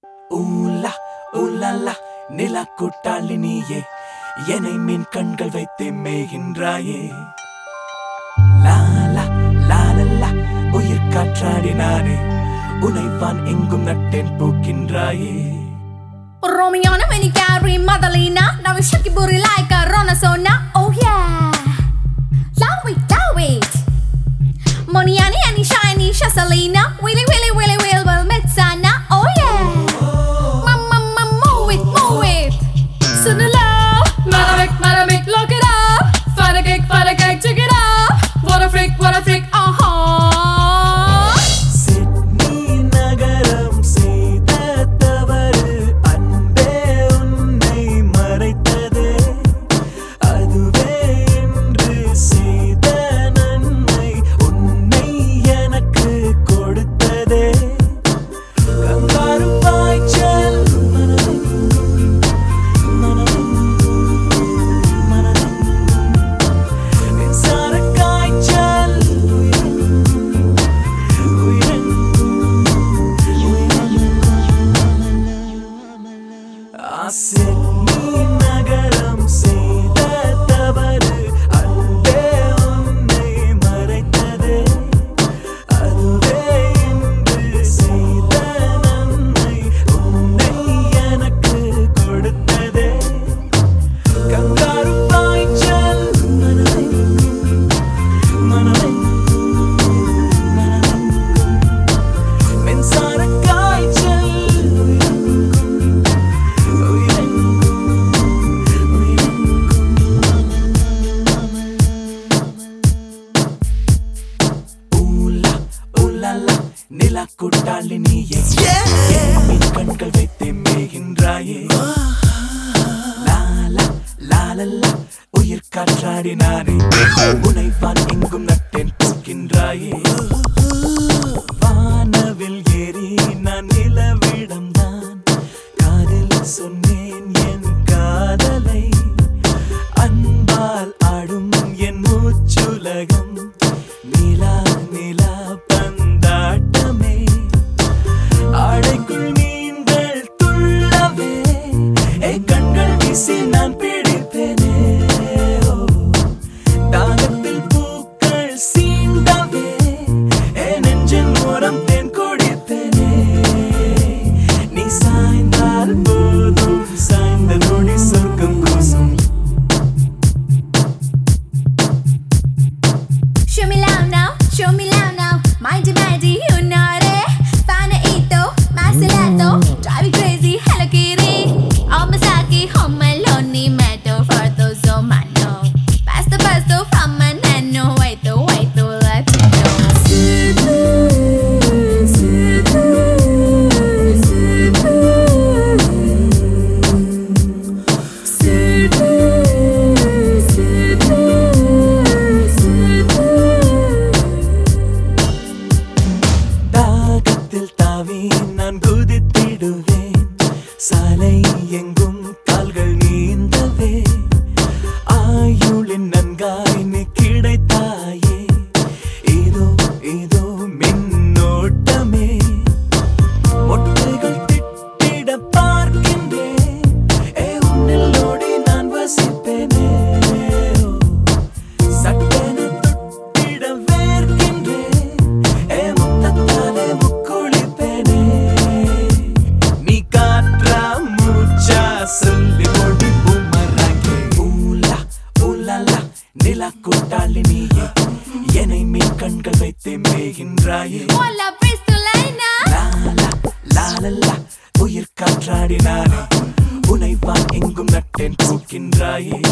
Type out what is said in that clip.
ஊலா ஊலாலா நிலா கூட்டாளி நீயே என்னை மீன் கண்கள் வைத்தே மேகின்றாயே லாலா லாலல்லா உயிர் காற்றாடி நானே உனைவான் எங்கும் நட்டேன் பூக்கின்றாயே Romiana when you carry Madalena Now we shake your booty like a Ronasona Oh yeah Love it, love it Moniani and shiny Shasalina Willy willy willy will well Metsana Oh yeah Mama mama move it, move it Sunula Madamic, Madamic, look it up Find a cake, find a cake, check it up What a freak, what a freak, uh-huh Sydney நகரம் செய்த தவறு அன்பே உன்னை மறைத்ததே அதுவே இன்று செய்த நன்மை உன்னை எனக்கு கொடுத்ததே கங்காரு பாய்ச்சல் மனதெங்கும், மனதெங்கும், மனதெங்கும். மின்சாரக் காய்ச்சல் உயிரெங்கும், சிட்னி நகரம் செய்த தவறு அன்பே உன்னை மறைத்ததே அதுவே இன்று செய்த நன்மை உன்னை எனக்கு கொடுத்ததே கங்காரு பாய்ச்சல் மனதெங்கும் மனதெங்கும் மனதெங்கும் மின்சாரக் காய்ச்சல் உயிரெங்கும் உயிரெங்கும் ஊலா ஊலாலா நிலா கூட்டாளி நீயே என் கண்கள் வைத்தே மேகின்றாயே லாலா லாலல்லா உயிர் காற்றாடி நானே உனைவான் எங்கும் நட்டேன் பூக்கின்றாயே வானவில் ஏறி நான் நிலவிடம் தான் காதில் சொன்னேன் என் காதலை அன்பால் ஆடும் என் மூச்சுலகம் நிலா நிலா பந்தாட்டமே ஆடைக்குள் நீங்கள் துள்ளவே ஏ கண்கள் வீசி நான் பிடிப்பேனே ஓ, தாகத்தில் பூக்கள் சீண்டவே ஏ நெஞ்சின் ஓரம் தேன் குடிப்பேனே நீ சாய்ந்தால் போதும் சாய்ந்த நொடி சொர்க்கம் கூசும் Show me love now, show me love now. Mighty mighty, you know it. Panaito, Marcelato, drive you crazy, Hello Kitty. Oh Masaki, home lonely meadow for those oh man no. Pasto pasto from my nano, wait to wait to let you know. தாகத்தில் தாவி நான் குதித்திடுவேன் சாலை எங்கும் கால்கள் நீந்தவே ஆயுளின் நன்காய் நீ கிடைத்தாயே இதோ இதோ மின்னோட்டமே மொட்டைகள் திட்டிட பார்க்கின்றேன் ஏ உன்னில் ஓடி நான் வசிப்பேனே ஓ. சட்டென தொட்டிட வேர்க்கின்றேன் ஏ முத்தத்தாலே முக்குளிப்பேனே நீ காற்றா மூச்சா சொல்லி மொழி பூமராங்கே ஊலா ஊலாலா நிலா கூட்டாளி நீயே என்னை மீன் கண்கள் வைத்தே மேகின்றாயே Hola, Bristolina. லாலா லாலல்லா உயிர் காற்றாடி நானே உனைவான் எங்கும் நட்டேன் பூக்கின்றாயே